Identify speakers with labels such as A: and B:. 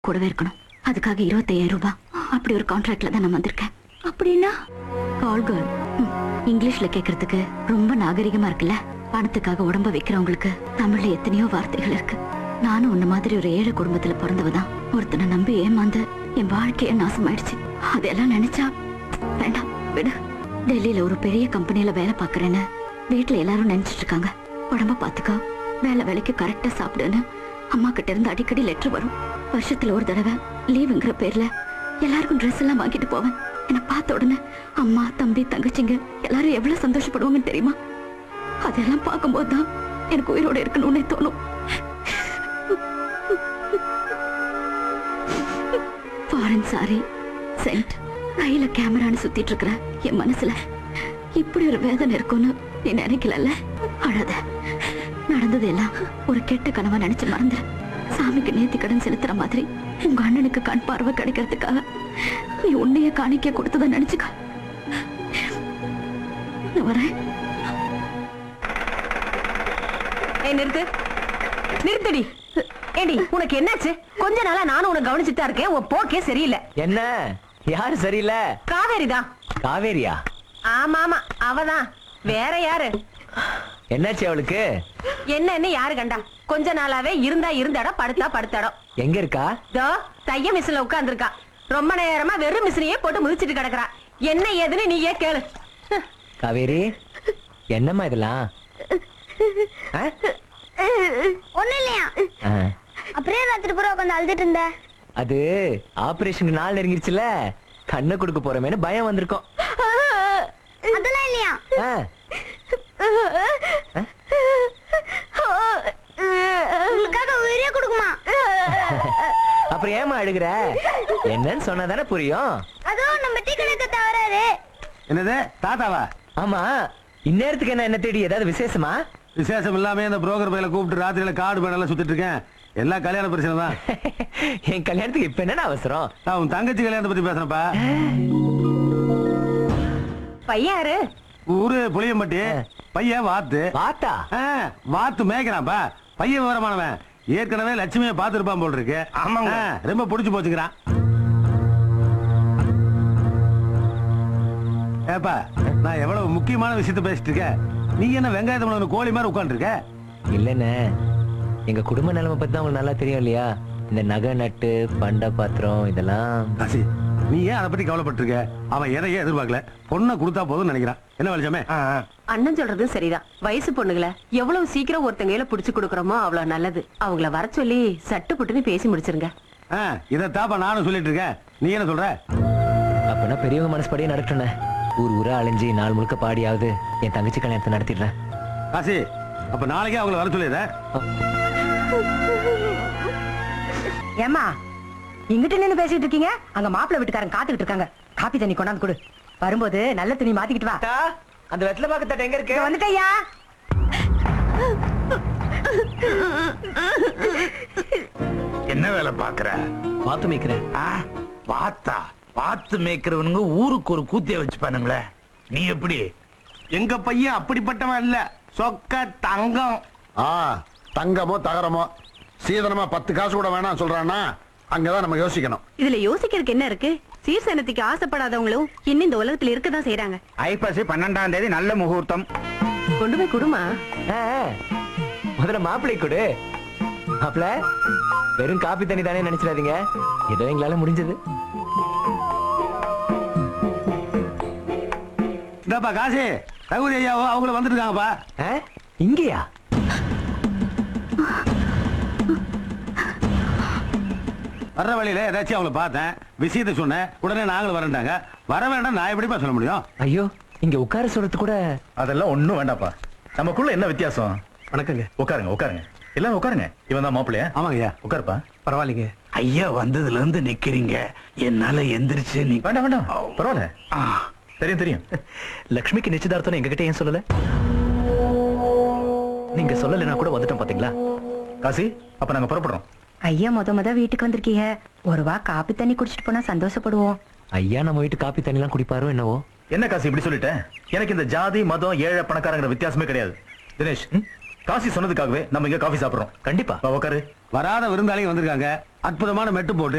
A: கூடவே இருக்கணும் அதுக்காக இருபத்தையாயிரம் ரூபாய் அப்படி ஒரு கான்ட்ராக்ட்ல தான் நான் வந்திருக்கேன் அப்படின்னா கால் கேர்ள் இங்கிலீஷ்ல கேக்குறதுக்கு ரொம்ப நாகரிகமா இருக்குல்ல பணத்துக்காக உடம்ப வைக்கிறவங்களுக்கு தமிழ்ல எத்தனையோ வார்த்தைகள் இருக்கு நானும் உன்ன மாதிரி ஒரு ஏழை குடும்பத்துல பிறந்தவதான் ஒருத்தனை நம்பி ஏமாந்து என் வாழ்க்கைய நாசமாயிடுச்சு அதெல்லாம் நினைச்சா வேண்டாம் விடு டெல்லியில ஒரு பெரிய கம்பெனில வேலை பார்க்கறேன்னு வீட்ல எல்லாரும் நினைச்சிட்டு இருக்காங்க உடம்ப பாத்துக்கோ வேலை வேலைக்கு கரெக்டா சாப்பிடுன்னு அம்மா கிட்ட இருந்து அடிக்கடி லெட்டர் வரும் வருஷத்துல ஒரு தடவை லீவுங்கிற பேர்ல எல்லாருக்கும் ட்ரெஸ் எல்லாம் வாங்கிட்டு போவேன் என்னை பார்த்த உடனே அம்மா தம்பி தங்கச்சிங்க எல்லாரும் எவ்வளவு சந்தோஷப்படுவாங்கன்னு தெரியுமா அதெல்லாம் பார்க்கும்போது தான் எனக்கு உயிரோட இருக்கணும்னே தோணும் ஃபாரின் சாரி சென்ட் கையில கேமரான்னு சுத்திட்டு இருக்கிற என் மனசுல இப்படி ஒரு வேதனை இருக்கும்னு நீ நினைக்கலல்ல அழாத நடந்தது எல்லாம் ஒரு கெட்ட கனவா நினைச்சு மறந்துரு சாமிக்கு நேர்த்தி கடன் செலுத்துற மாதிரி உங்க அண்ணனுக்கு கண் பார்வை கிடைக்கிறதுக்காக நீ உன்னைய காணிக்க கொடுத்தத நினைச்சுக்க நான் வரேன்
B: ஏய் நிறுத்து நிறுத்தடி ஏடி உனக்கு என்னாச்சு கொஞ்ச நாளா நானும் உனக்கு கவனிச்சுட்டு தான் இருக்கேன் உன் போக்கே சரியில்லை
C: என்ன யாரு சரியில்லை
B: காவேரி தான்
C: காவேரியா
B: ஆமா ஆமா அவதான் வேற யாரு
C: என்னாச்சு அவளுக்கு
B: என்னன்னு யாரு கண்டா கொஞ்ச நாளாவே இருந்தா இருந்த இடம் படுத்தா படுத்த இடம்
C: எங்க இருக்கா
B: தோ தைய மிஷின்ல உட்கார்ந்திருக்கா ரொம்ப நேரமா வெறும் மிஷினையே போட்டு முதிச்சிட்டு கிடக்குறா என்ன ஏதுன்னு நீயே கேளு
C: காவேரி என்னம்மா இதெல்லாம் ஆ?
D: ஒண்ணு இல்லையா
C: ஆ.
D: அப்படியே ராத்திரி பூரா உட்காந்து அழுதுட்டு இருந்த
C: அது ஆபரேஷனுக்கு நாள் நெருங்கிருச்சுல கண்ணை கொடுக்க போறமேனு பயம் வந்திருக்கோம்
D: அதெல்லாம் இல்லையா
C: ஆ.
D: உங்களுக்காக உயிரே கொடுக்குமா
C: அப்புறம் ஏமா அழுகுற என்னன்னு சொன்னாதானே புரியும்
D: அதுவும் நம்ம டீ கணக்கு தவறாரு
E: என்னது தாத்தாவா
C: ஆமா இந்நேரத்துக்கு என்ன என்ன தேடி ஏதாவது விசேஷமா
E: விசேஷம் இல்லாம இந்த புரோக்கர் பையில கூப்பிட்டு ராத்திரியில காடு பேனெல்லாம் சுத்திட்டு இருக்கேன் எல்லாம் கல்யாண பிரச்சனை தான்
C: என் கல்யாணத்துக்கு இப்ப என்னன்னு அவசரம்
E: நான் உன் தங்கச்சி கல்யாணத்தை பத்தி பேசுறேன்ப்பா
B: பையன் யாரு
E: ஊரு புளியம்பட்டி பையன் வாத்து
C: வாத்தா
E: ஆ, வாத்து மேய்க்கிறான்ப்பா பையன் விவரமானவன் ஏற்கனவே லட்சுமியை பார்த்துருப்பான் போல் இருக்கு
F: ஆமாங்க.
E: ஆ, ரொம்ப பிடிச்சு போச்சுக்கிறான் ஏப்பா நான் எவ்வளவு முக்கியமான விஷயத்த பேசிட்டு இருக்கேன் நீ என்ன வெங்காயத்தை முழுங்கின கோழி மாதிரி உட்கார்ந்து இருக்க
C: இல்லண்ணே எங்க குடும்ப நிலைமை பத்தி தான் உங்களுக்கு நல்லா தெரியும் இல்லையா இந்த நகை நட்டு பண்ட பாத்திரம் இதெல்லாம்
E: காசி நீ ஏன் அதை பத்தி கவலைப்பட்டு இருக்க அவன் எதையே எதிர்பார்க்கல பொண்ணை கொடுத்தா போதும்னு நினைக்கிறான் என்ன வெளிச்சமே
B: அண்ணன் சொல்றதும் சரிதான் வயசு பொண்ணுங்கள எவ்வளவு சீக்கிரம் ஒருத்தங்கையில புடிச்சு கொடுக்கறோமோ அவ்வளவு நல்லது அவங்கள வர சொல்லி சட்டு புட்டுன்னு பேசி முடிச்சிருங்க
E: ஆ, இதைத்தாப்பா நானும் சொல்லிட்டு இருக்கேன் நீ என்ன சொல்ற
C: அப்பனா பெரியவங்க மனசுபடியே நடக்கணுண்ணே ஊர் ஊரா அலைஞ்சு நாள் முழுக்க பாடியாவது என் தங்கச்சி கல்யாணத்தை நடத்திடுறேன்
E: காசி அப்ப நாளைக்கே அவங்கள வர சொல்லிடுறேன்
B: ஏமா இங்கிட்ட நின்னு பேசிட்டு இருக்கீங்க அங்க மாப்பிள்ளை வீட்டுக்காரங்க காத்துக்கிட்டு இருக்காங்க காப்பி தண்ணி கொண்டாந்து கொடு வரும்போது நல்ல துணி மாத்திக்கிட்டு வா
C: அந்த வெத்தலை பாக்கு தட்டை எங்க இருக்கு
B: இங்க வந்துட்டய்யா
F: என்ன வேலை பாக்குற
C: பார்த்து மேய்க்கிறேன்
F: ஆ, வாத்தா வாத்து மேய்க்கிறவனுங்க ஊருக்கு ஒரு கூத்திய வச்சுப்பானுங்களே நீ எப்படி
E: எங்க பையன் அப்படிப்பட்டவன் இல்ல சொக்க தங்கம்
G: ஆ தங்கமோ தகரமோ சீதனமா பத்து காசு கூட வேணாம் சொல்றான்னா அங்கதான் நம்ம யோசிக்கணும்
B: இதுல யோசிக்கிறதுக்கு என்ன இருக்கு சீர்சனத்துக்கு ஆசைப்படாதவங்களும் இன்னும் இந்த உலகத்துல இருக்கதான் செய்யறாங்க
F: ஐப்பசி பன்னெண்டாம் தேதி நல்ல முகூர்த்தம்
B: கொண்டு போய் குடுமா
C: ஆ, முதல்ல மாப்பிள்ளை கொடு மாப்பிள்ள வெறும் காப்பி தண்ணி தானே நினைச்சிடாதீங்க ஏதோ எங்களால முடிஞ்சது
E: இந்தாப்பா காசி தகுதி ஐயாவோ அவங்கள வந்துருக்காங்கப்பா
C: ஆ? இங்கேயா
E: வர்ற வழியில ஏதாச்சும் அவங்கள பார்த்தேன் விஷயத்தை சொன்னேன் உடனே நாங்களும் வரேன்டாங்க வர வேண்டாம் நான் எப்படிப்பா சொல்ல முடியும்
C: ஐயோ இங்க உட்கார சொல்றது கூட
H: அதெல்லாம் ஒண்ணும் வேண்டாப்பா நமக்குள்ள என்ன வித்தியாசம்
E: வணக்கங்க
H: உட்காருங்க உட்காருங்க எல்லாம் உட்காருங்க இவன் தான் மாப்பிள்ளையா
E: ஆமாங்க ஐயா
H: உட்காருப்பா
E: பரவாயில்லைங்க
F: ஐயா வந்ததுல இருந்து நிக்கிறீங்க என்னால எந்திரிச்சு நீ
H: வேண்டாம் வேண்டாம் பரவாயில்ல
F: ஆ,
H: தெரியும் தெரியும்
I: லக்ஷ்மிக்கு நிச்சயதார்த்தம் எங்ககிட்ட ஏன் சொல்லல நீங்க சொல்லலைன்னா கூட வந்துட்டோம் பாத்தீங்களா
H: காசி அப்ப நாங்க புறப்படுறோம்
B: ஐயா முத முத வீட்டுக்கு வந்திருக்கீங்க ஒரு வா காப்பி தண்ணி குடிச்சிட்டு போனா சந்தோஷப்படுவோம்
C: ஐயா நம்ம வீட்டு காப்பி தண்ணி எல்லாம் குடிப்பாரோ என்னவோ
H: என்ன காசி இப்படி சொல்லிட்டேன் எனக்கு இந்த ஜாதி மதம் ஏழை பணக்காரங்கிற வித்தியாசமே கிடையாது தினேஷ் காசி சொன்னதுக்காகவே நம்ம இங்க காஃபி சாப்பிடுறோம்
I: கண்டிப்பா
H: வா, உட்காரு
E: வராத விருந்தாளிங்க வந்திருக்காங்க அற்புதமான மெட்டு போட்டு